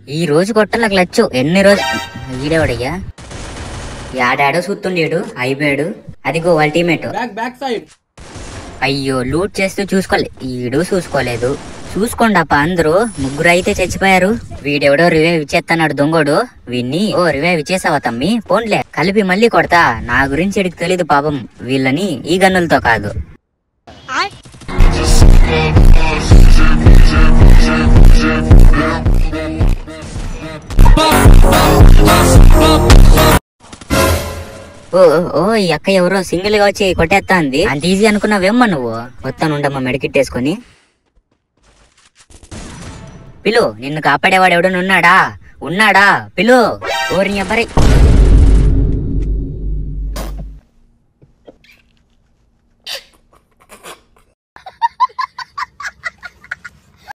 ఈ రోజు కొట్టాల క్లచ్ ఎన్ని రోజు ఈడేవాడయ్యా యాడాడో చూస్తుండేడు అయిపోయాడు అదిగో వాళ్ళ టీమేట్ బ్యాక్ బ్యాక్ సైడ్ అయ్యో లూట్ చేస్తూ చూసుకోలే ఈడు చూసుకోలేదు చూసుకోండి అప్ప అందరూ ముగ్గురు అయితే చచ్చిపోయారు వీడెవడో రివైవ్ ఇచ్చేస్తున్నాడు దొంగోడు వీన్ని ఓ రివైవ్ ఇచ్చేసావా తమ్మి పోన్లే కలిపి మళ్ళీ కొడతా నా గురించి ఎడికి తెలీదు పాపం వీళ్ళని ఈ గన్నులతో కాదు ఓ ఓ ఈ అక్క ఎవరో సింగిల్ గా వచ్చి కొట్టేస్తా అంది అంత ఈజీ అనుకున్నావేమ్మా నువ్వు వస్తానుండమ్మా మెడకిట్టేసుకొని పిలు నిన్ను కాపాడేవాడు ఎవడన్నా ఉన్నాడా ఉన్నాడా పిలు ఓరి అబ్బరి